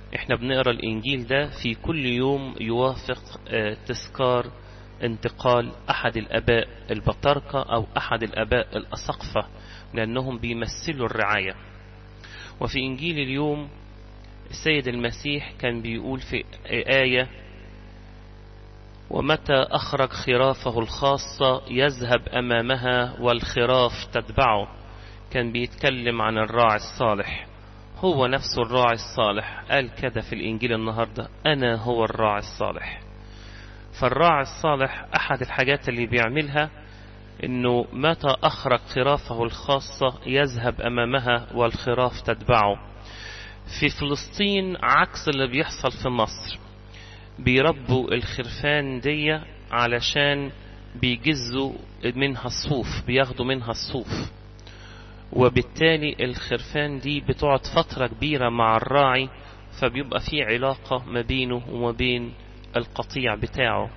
احنا بنقرا الانجيل ده في كل يوم يوافق تذكار انتقال احد الاباء البطاركة او احد الاباء الاسقفة لانهم بيمثلوا الرعاية وفي انجيل اليوم السيد المسيح كان بيقول في آية ومتى أخرج خرافه الخاصة يذهب أمامها والخراف تتبعه كان بيتكلم عن الراعي الصالح هو نفسه الراعي الصالح قال كده في الإنجيل النهاردة أنا هو الراعي الصالح فالراعي الصالح أحد الحاجات اللي بيعملها إنه متى أخرج خرافه الخاصة يذهب أمامها والخراف تتبعه في فلسطين عكس اللي بيحصل في مصر بيربوا الخرفان دي علشان بيجزوا منها الصوف بياخدوا منها الصوف وبالتالي الخرفان دي بتقعد فترة كبيرة مع الراعي فبيبقى في علاقة ما بينه وما بين القطيع بتاعه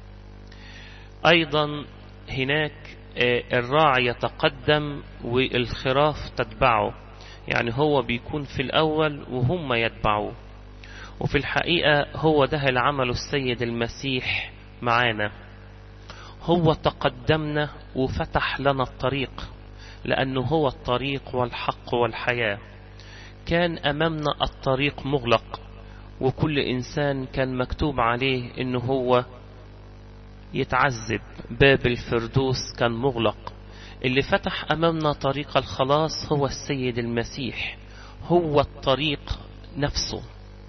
أيضا هناك الراعي يتقدم والخراف تتبعه يعني هو بيكون في الأول وهم يتبعوه وفي الحقيقة هو ده اللي عمله السيد المسيح معانا هو تقدمنا وفتح لنا الطريق لأنه هو الطريق والحق والحياة كان أمامنا الطريق مغلق وكل إنسان كان مكتوب عليه إنه هو يتعذب باب الفردوس كان مغلق اللي فتح أمامنا طريق الخلاص هو السيد المسيح هو الطريق نفسه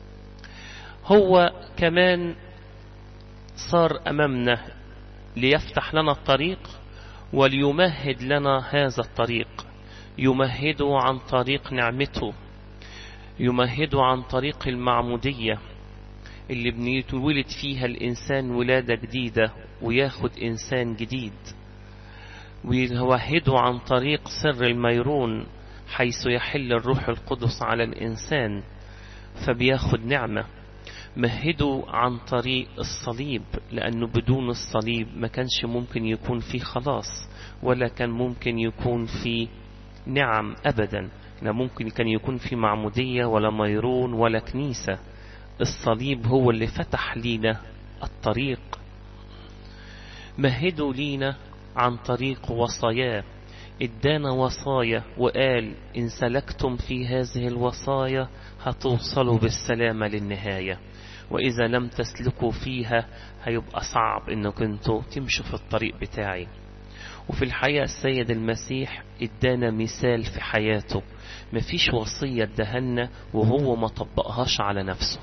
هو كمان صار أمامنا ليفتح لنا الطريق وليمهد لنا هذا الطريق يمهده عن طريق نعمته يمهده عن طريق المعمودية اللي بنيتولد فيها الإنسان ولادة جديدة وياخد إنسان جديد ويوهده عن طريق سر الميرون حيث يحل الروح القدس على الإنسان فبياخد نعمة مهده عن طريق الصليب لأنه بدون الصليب ما كانش ممكن يكون في خلاص ولا كان ممكن يكون في نعم أبدا لا ممكن كان يكون في معمودية ولا ميرون ولا كنيسة الصليب هو اللي فتح لينا الطريق مهدوا لينا عن طريق وصاياه ادانا وصايا وقال إن سلكتم في هذه الوصايا هتوصلوا بالسلامة للنهاية وإذا لم تسلكوا فيها هيبقى صعب إنكم انتوا تمشوا في الطريق بتاعي وفي الحقيقة السيد المسيح ادانا مثال في حياته مفيش وصية ادهنا وهو ما طبقهاش على نفسه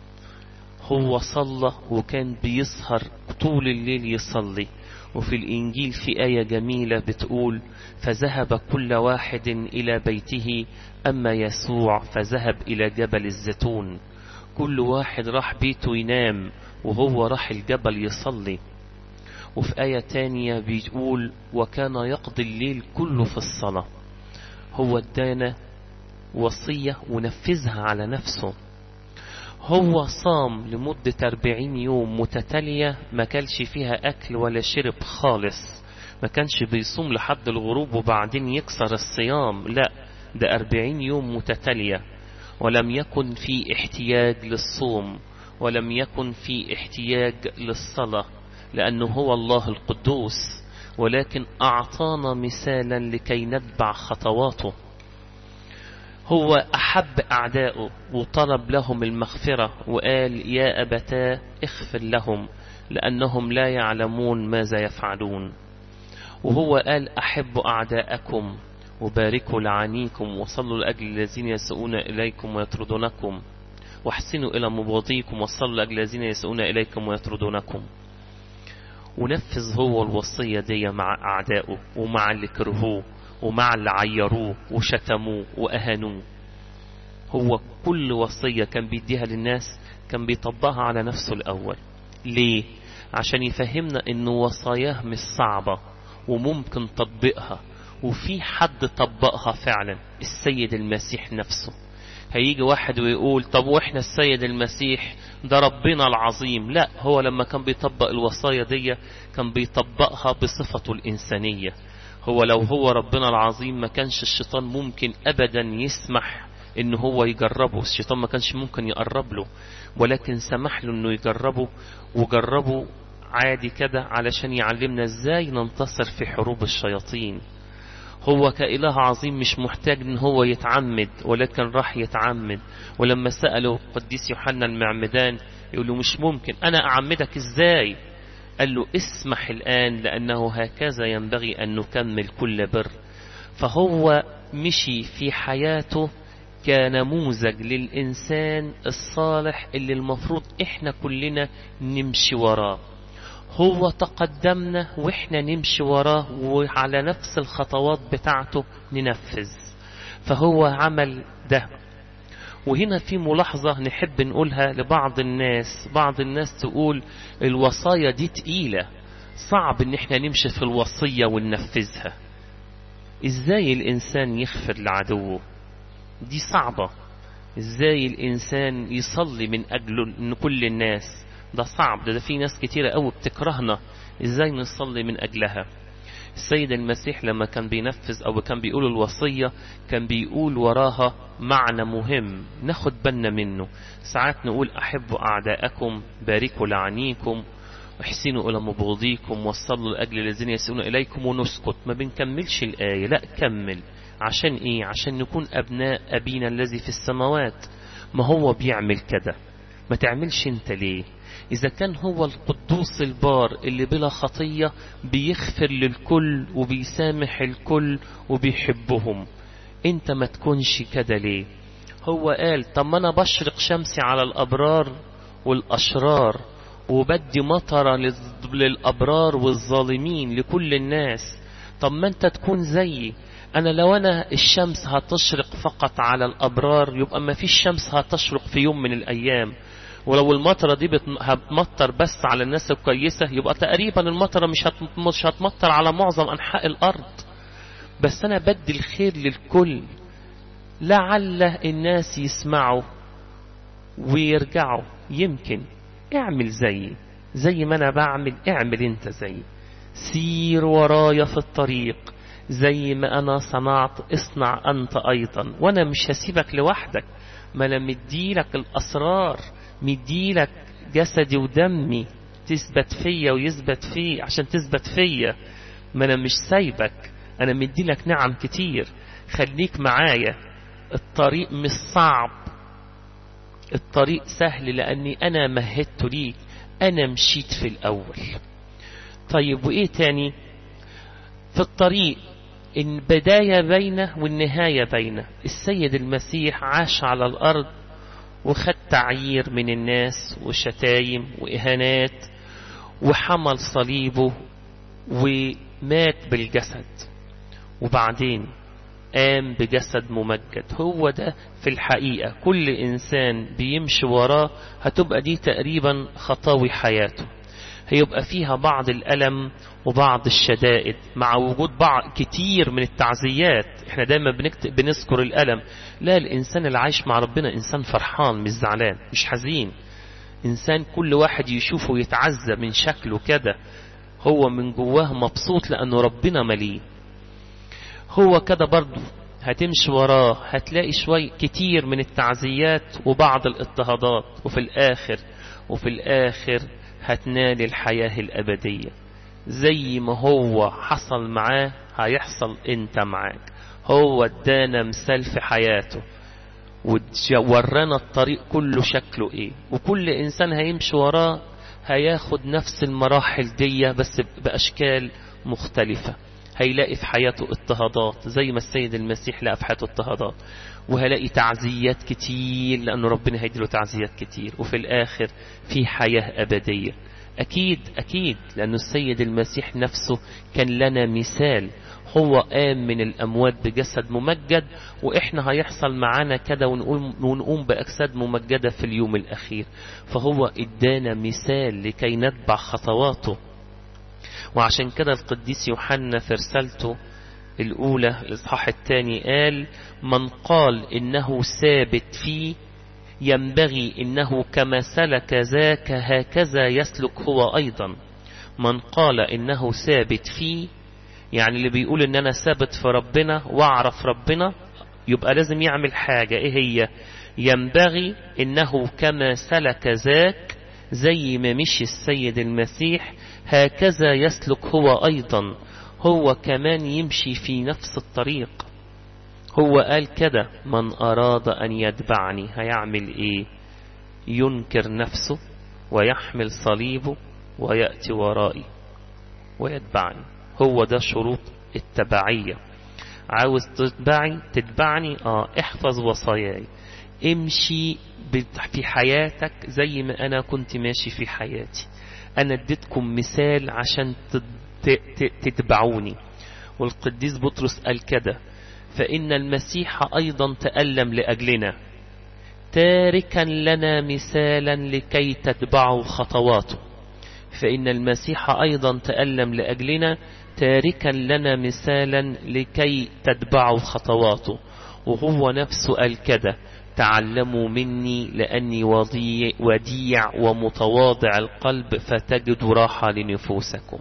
هو صلى وكان بيسهر طول الليل يصلي وفي الإنجيل في آية جميلة بتقول فذهب كل واحد إلى بيته أما يسوع فذهب إلى جبل الزيتون كل واحد راح بيته ينام وهو راح الجبل يصلي وفي آية تانية بيقول وكان يقضي الليل كله في الصلاة هو ادانا وصية ونفذها على نفسه هو صام لمدة أربعين يوم متتالية ما كلش فيها أكل ولا شرب خالص ما كانش بيصوم لحد الغروب وبعدين يكسر الصيام لا ده أربعين يوم متتالية ولم يكن في احتياج للصوم ولم يكن في احتياج للصلاة لأنه هو الله القدوس ولكن أعطانا مثالا لكي نتبع خطواته هو أحب أعدائه وطلب لهم المغفرة وقال يا أبتاه اغفر لهم لأنهم لا يعلمون ماذا يفعلون وهو قال أحب أعداءكم وباركوا لعانيكم وصلوا لأجل الذين يسؤون إليكم ويطردونكم واحسنوا إلى مباضيكم وصلوا لأجل الذين يسؤون إليكم ويطردونكم ونفذ هو الوصية دي مع أعدائه ومع اللي كرهوه ومع اللي عيروه وشتموه وأهانوه هو كل وصية كان بيديها للناس كان بيطبقها على نفسه الأول ليه؟ عشان يفهمنا ان وصاياه مش صعبة وممكن تطبيقها وفي حد طبقها فعلا السيد المسيح نفسه هيجي واحد ويقول طب واحنا السيد المسيح ده ربنا العظيم لا هو لما كان بيطبق الوصايا دي كان بيطبقها بصفته الإنسانية هو لو هو ربنا العظيم ما كانش الشيطان ممكن أبدا يسمح ان هو يجربه الشيطان ما كانش ممكن يقرب له ولكن سمح له انه يجربه وجربه عادي كده علشان يعلمنا ازاي ننتصر في حروب الشياطين هو كإله عظيم مش محتاج ان هو يتعمد ولكن راح يتعمد ولما سأله قديس يوحنا المعمدان يقول له مش ممكن انا اعمدك ازاي قال له اسمح الآن لأنه هكذا ينبغي أن نكمل كل بر فهو مشي في حياته كنموذج للإنسان الصالح اللي المفروض إحنا كلنا نمشي وراه هو تقدمنا وإحنا نمشي وراه وعلى نفس الخطوات بتاعته ننفذ فهو عمل ده وهنا في ملاحظة نحب نقولها لبعض الناس بعض الناس تقول الوصايا دي تقيلة صعب ان احنا نمشي في الوصية وننفذها ازاي الانسان يغفر لعدوه دي صعبة ازاي الانسان يصلي من اجل ان كل الناس ده صعب ده, ده في ناس كتيرة قوي بتكرهنا ازاي نصلي من اجلها السيد المسيح لما كان بينفذ او كان بيقول الوصية كان بيقول وراها معنى مهم ناخد بالنا منه ساعات نقول احبوا اعداءكم باركوا لعنيكم احسنوا الى مبغضيكم وصلوا لاجل الذين يسئون اليكم ونسكت ما بنكملش الايه لا كمل عشان ايه عشان نكون ابناء ابينا الذي في السماوات ما هو بيعمل كده ما تعملش انت ليه إذا كان هو القدوس البار اللي بلا خطية بيغفر للكل وبيسامح الكل وبيحبهم انت ما تكونش كده ليه هو قال طب ما انا بشرق شمسي على الابرار والاشرار وبدي مطرة للابرار والظالمين لكل الناس طب ما انت تكون زيي انا لو انا الشمس هتشرق فقط على الابرار يبقى ما فيش شمس هتشرق في يوم من الايام ولو المطرة دي هتمطر بس على الناس الكويسة يبقى تقريبا المطرة مش مش هتمطر على معظم أنحاء الأرض بس أنا بدي الخير للكل لعل الناس يسمعوا ويرجعوا يمكن اعمل زيي زي ما أنا بعمل اعمل انت زيي سير ورايا في الطريق زي ما أنا صنعت اصنع أنت أيضا وأنا مش هسيبك لوحدك ما أنا مديلك الأسرار مديلك جسدي ودمي تثبت فيا ويثبت فيه عشان تثبت فيا ما انا مش سايبك انا مديلك نعم كتير خليك معايا الطريق مش صعب الطريق سهل لاني انا مهدته ليك انا مشيت في الاول طيب وايه تاني في الطريق البداية بينه والنهاية بينه السيد المسيح عاش على الأرض وخد تعيير من الناس وشتايم وإهانات وحمل صليبه ومات بالجسد وبعدين قام بجسد ممجد هو ده في الحقيقة كل إنسان بيمشي وراه هتبقى دي تقريبا خطاوي حياته هيبقى فيها بعض الألم وبعض الشدائد مع وجود بعض كتير من التعزيات احنا دايما بنكتب بنذكر الألم لا الإنسان اللي عايش مع ربنا إنسان فرحان مش زعلان مش حزين إنسان كل واحد يشوفه يتعزى من شكله كده هو من جواه مبسوط لأنه ربنا مليه هو كده برضه هتمشي وراه هتلاقي شوي كتير من التعزيات وبعض الاضطهادات وفي الآخر وفي الآخر هتنال الحياة الأبدية زي ما هو حصل معاه هيحصل انت معاك هو ادانا مثال في حياته وورانا الطريق كله شكله ايه وكل انسان هيمشي وراه هياخد نفس المراحل دي بس بأشكال مختلفة هيلاقي في حياته اضطهادات زي ما السيد المسيح لقى في حياته اضطهادات وهلاقي تعزيات كتير لأنه ربنا هيديله تعزيات كتير وفي الآخر في حياة أبدية أكيد أكيد لأنه السيد المسيح نفسه كان لنا مثال هو قام من الأموات بجسد ممجد وإحنا هيحصل معانا كده ونقوم, ونقوم بأجساد ممجدة في اليوم الأخير فهو إدانا مثال لكي نتبع خطواته وعشان كده القديس يوحنا في رسالته الأولى الإصحاح الثاني قال من قال إنه ثابت فيه ينبغي إنه كما سلك ذاك هكذا يسلك هو أيضا من قال إنه ثابت فيه يعني اللي بيقول إن أنا ثابت في ربنا وأعرف ربنا يبقى لازم يعمل حاجة ايه هي ينبغي انه كما سلك ذاك زي ما مشي السيد المسيح هكذا يسلك هو ايضا هو كمان يمشي في نفس الطريق هو قال كده من اراد ان يتبعني هيعمل ايه ينكر نفسه ويحمل صليبه ويأتي ورائي ويتبعني هو ده شروط التبعية عاوز تتبعني تتبعني اه احفظ وصاياي امشي في حياتك زي ما انا كنت ماشي في حياتي انا اديتكم مثال عشان تتبعوني والقديس بطرس قال كده فإن المسيح أيضا تألم لأجلنا تاركا لنا مثالا لكي تتبعوا خطواته فإن المسيح أيضا تألم لأجلنا تاركا لنا مثالا لكي تتبعوا خطواته وهو نفسه قال كده تعلموا مني لأني وديع, وديع ومتواضع القلب فتجدوا راحة لنفوسكم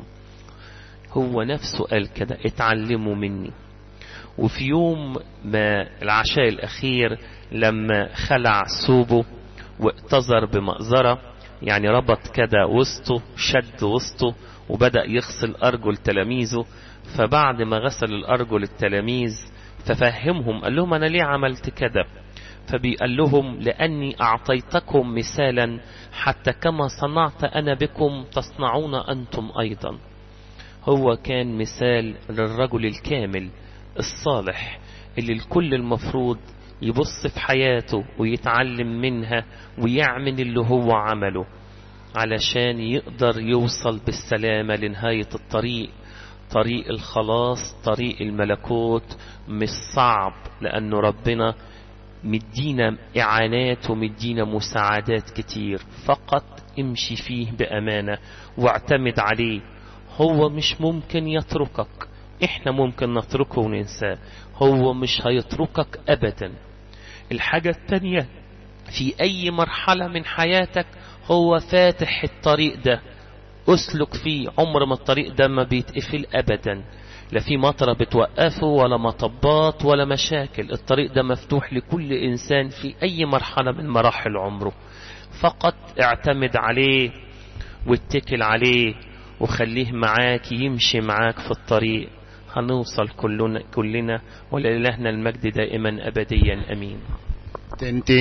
هو نفسه قال كده اتعلموا مني وفي يوم ما العشاء الأخير لما خلع ثوبه واعتذر بمأزرة يعني ربط كده وسطه شد وسطه وبدأ يغسل أرجل تلاميذه فبعد ما غسل الأرجل التلاميذ ففهمهم قال لهم أنا ليه عملت كده فبيقال لهم لأني أعطيتكم مثالا حتى كما صنعت أنا بكم تصنعون أنتم أيضا هو كان مثال للرجل الكامل الصالح اللي الكل المفروض يبص في حياته ويتعلم منها ويعمل اللي هو عمله علشان يقدر يوصل بالسلامة لنهاية الطريق طريق الخلاص طريق الملكوت مش صعب لأنه ربنا مدينا إعانات ومدينا مساعدات كتير فقط امشي فيه بأمانة واعتمد عليه هو مش ممكن يتركك احنا ممكن نتركه وننساه هو مش هيتركك ابدا الحاجة التانية في اي مرحلة من حياتك هو فاتح الطريق ده اسلك فيه عمر ما الطريق ده ما بيتقفل ابدا لا في مطرة بتوقفه ولا مطبات ولا مشاكل الطريق ده مفتوح لكل انسان في اي مرحلة من مراحل عمره فقط اعتمد عليه واتكل عليه وخليه معاك يمشي معاك في الطريق هنوصل كلنا كلنا ولإلهنا المجد دائما أبديا أمين